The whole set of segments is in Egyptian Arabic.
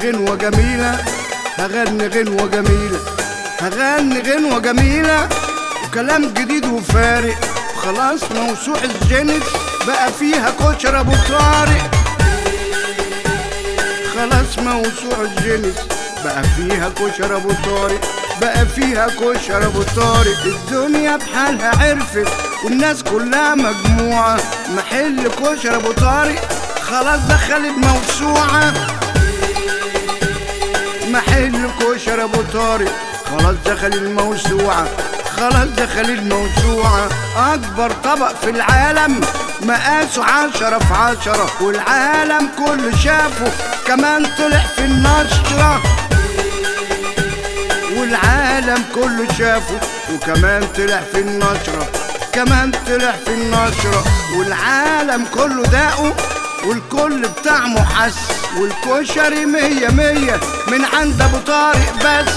غنوة جميلة هغني غنوة جميلة هغني غنوة جميلة وكلام جديد وفارق خلاص موسوع الجنس بقى فيها كشر ابو طارق خلاص موسوع الجنس بقى فيها كشر ابو طارق بقى فيها كشر ابو طارق الدنيا بحالها عرفت والناس كلها مجموعة محل كشر ابو طارق خلاص دخل الموسوعة محل كشر ابو طارق خلاص دخل الموسوعة خلاص دخل الموسوعة أكبر طبق في العالم مقاسه عشرة في عشرة والعالم كله شافه كمان طلع في النشرة والعالم كله شافه وكمان طلع في النشرة كمان طلع في النشرة والعالم كله داقه والكل بطعمه حس والكشري مية مية من عند ابو طارق بس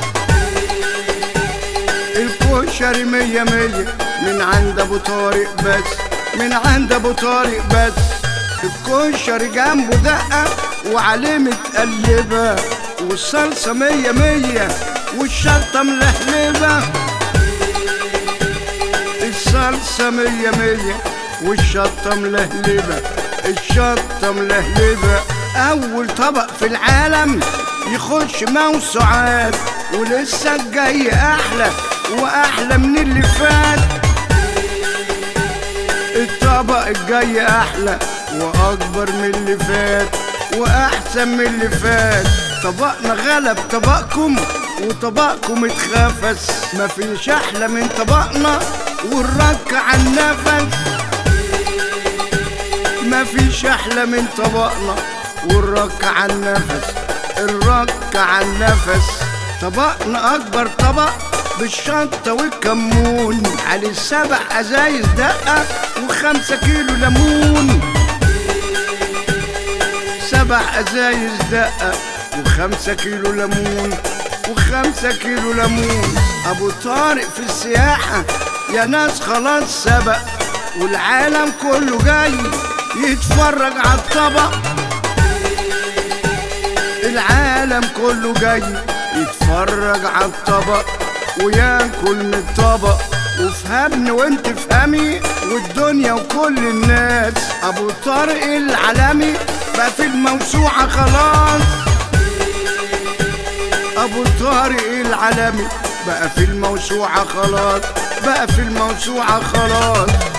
الكشري مية مية من عند ابو طارق بس من عند ابو طارق بس الكشري جنبه دقة وعليه متقلبة والصلصة مية مية والشطة ملهلبة الصلصة مية مية والشطة ملهلبة الشطة ملهلبة أول طبق في العالم يخش موسوعات ولسه الجاي أحلى وأحلى من اللي فات الطبق الجاي أحلى وأكبر من اللي فات وأحسن من اللي فات طبقنا غلب طبقكم وطبقكم اتخفس مفيش أحلى من طبقنا والرك على النفس مفيش أحلى من طبقنا والرك على النفس الرك على النفس طبقنا أكبر طبق بالشطة والكمون على السبع أزايز دقة وخمسة كيلو ليمون سبع أزايز دقة وخمسة كيلو ليمون وخمسة كيلو ليمون أبو طارق في السياحة يا ناس خلاص سبق والعالم كله جاي يتفرج على الطبق العالم كله جاي يتفرج على الطبق وياكل من الطبق وفهمني وانت فهمي والدنيا وكل الناس ابو طارق العالمي بقى في الموسوعة خلاص ابو طارق العالمي بقى في الموسوعة خلاص بقى في الموسوعة خلاص